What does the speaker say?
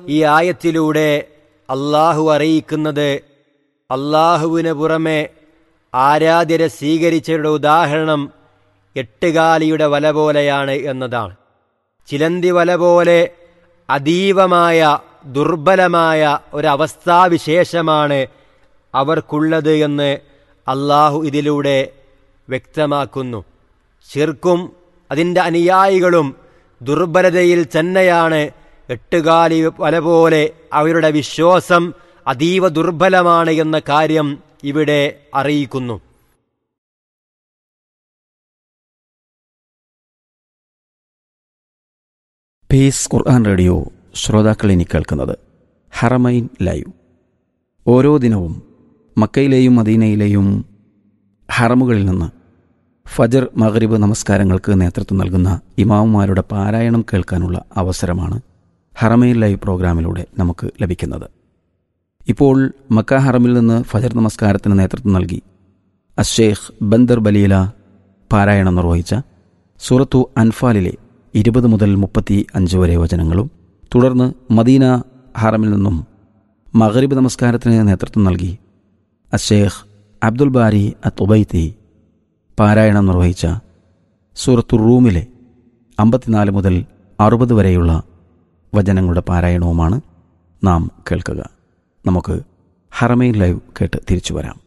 ഈ ആയത്തിലൂടെ അള്ളാഹു അറിയിക്കുന്നത് അള്ളാഹുവിന് പുറമെ ആരാധ്യരെ സ്വീകരിച്ചവരുടെ ഉദാഹരണം എട്ടുകാലിയുടെ വല പോലെയാണ് എന്നതാണ് ചിലന്തി വല പോലെ അതീവമായ ദുർബലമായ ഒരവസ്ഥാവിശേഷമാണ് അവർക്കുള്ളത് എന്ന് അള്ളാഹു ഇതിലൂടെ വ്യക്തമാക്കുന്നു ശിർക്കും അതിൻ്റെ അനുയായികളും ദുർബലതയിൽ തന്നെയാണ് എട്ടുകാലി വല പോലെ അവരുടെ വിശ്വാസം അതീവ ദുർബലമാണ് എന്ന കാര്യം ഇവിടെ അറിയിക്കുന്നു പേസ് ഖുർആൻ റേഡിയോ ശ്രോതാക്കൾ ഇനി കേൾക്കുന്നത് ഹറമൈൻ ലൈവ് ഓരോ ദിനവും മക്കയിലെയും മദീനയിലെയും ഹറമുകളിൽ നിന്ന് ഫജർ മഗ്രിബ് നമസ്കാരങ്ങൾക്ക് നേതൃത്വം നൽകുന്ന ഇമാമുമാരുടെ പാരായണം കേൾക്കാനുള്ള അവസരമാണ് ഹറമൈൻ ലൈവ് പ്രോഗ്രാമിലൂടെ നമുക്ക് ലഭിക്കുന്നത് ഇപ്പോൾ മക്ക ഹറമിൽ നിന്ന് ഫജർ നമസ്കാരത്തിന് നേതൃത്വം നൽകി അഷേഖ് ബന്ദർ ബലീല പാരായണം നിർവഹിച്ച സൂറത്തു അൻഫാലിലെ ഇരുപത് മുതൽ മുപ്പത്തി അഞ്ച് വരെ വചനങ്ങളും തുടർന്ന് മദീന ഹറമിൽ നിന്നും മഗ്രിബ് നമസ്കാരത്തിന് നേതൃത്വം നൽകി അഷേഖ് അബ്ദുൽ ബാരി അത്തുബൈത്തി പാരായണം നിർവഹിച്ച സൂറത്തു റൂമിലെ അമ്പത്തിനാല് മുതൽ അറുപത് വരെയുള്ള വചനങ്ങളുടെ പാരായണവുമാണ് നാം കേൾക്കുക നമുക്ക് ഹറമൈൻ ലൈവ് കേട്ട് തിരിച്ചു വരാം